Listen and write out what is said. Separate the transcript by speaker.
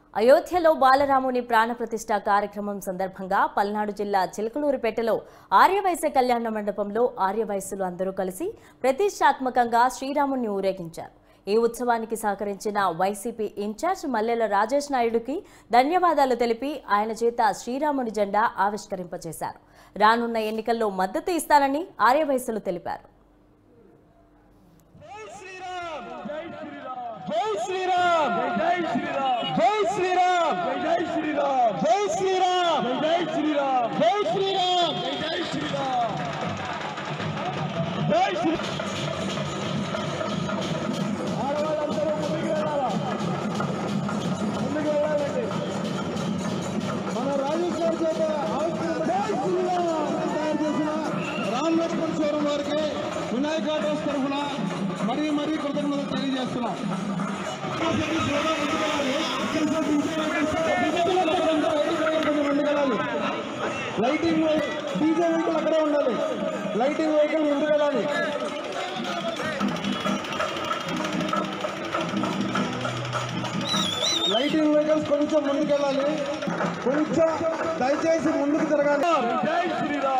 Speaker 1: అయోధ్యలో బాలరాముని ప్రాణప్రతిష్ఠ కార్యక్రమం సందర్భంగా పల్నాడు జిల్లా చిలకలూరిపేటలో ఆర్యవైశ్య కళ్యాణ మండపంలో ఆర్యవైశ్యులు అందరూ కలిసి ప్రతిష్టాత్మకంగా శ్రీరాముని ఊరేగించారు ఈ ఉత్సవానికి సహకరించిన వైసీపీ ఇన్ఛార్జ్ మల్లెల రాజేష్ నాయుడుకి ధన్యవాదాలు తెలిపి ఆయన చేత శ్రీరాముని జెండా ఆవిష్కరింపజేశారు రానున్న ఎన్నికల్లో మద్దతు ఇస్తానని ఆర్యవైశ్యులు తెలిపారు
Speaker 2: జై శ్రీరామ్ జై శ్రీరామ్ జై శ్రీరామ్ జై శ్రీరామ్ జై శ్రీరామ్ జై శ్రీరామ్ జై శ్రీరామ్ జై శ్రీరామ్ జై శ్రీ ఆడవాళ్ళందరూ ముందుకు వెళ్ళాలా ముందుకు వెళ్ళాలండి మన రాజేష్ గారి చేత జై శ్రీరామ్ తయారు చేసిన రామ్ లక్ష్మణ్ శివరం వారికి వినాయక ఆటోస్ తరఫున మరీ మరీ కృతజ్ఞతలు తెలియజేస్తున్నాం లైటింగ్ డీజే వెహికల్ అక్కడే ఉండాలి లైటింగ్ వెహికల్ ముందుకు వెళ్ళాలి లైటింగ్ వెహికల్స్ కొంచెం ముందుకు వెళ్ళాలి కొంచెం దయచేసి ముందుకు జరగాలి జై శ్రీరామ్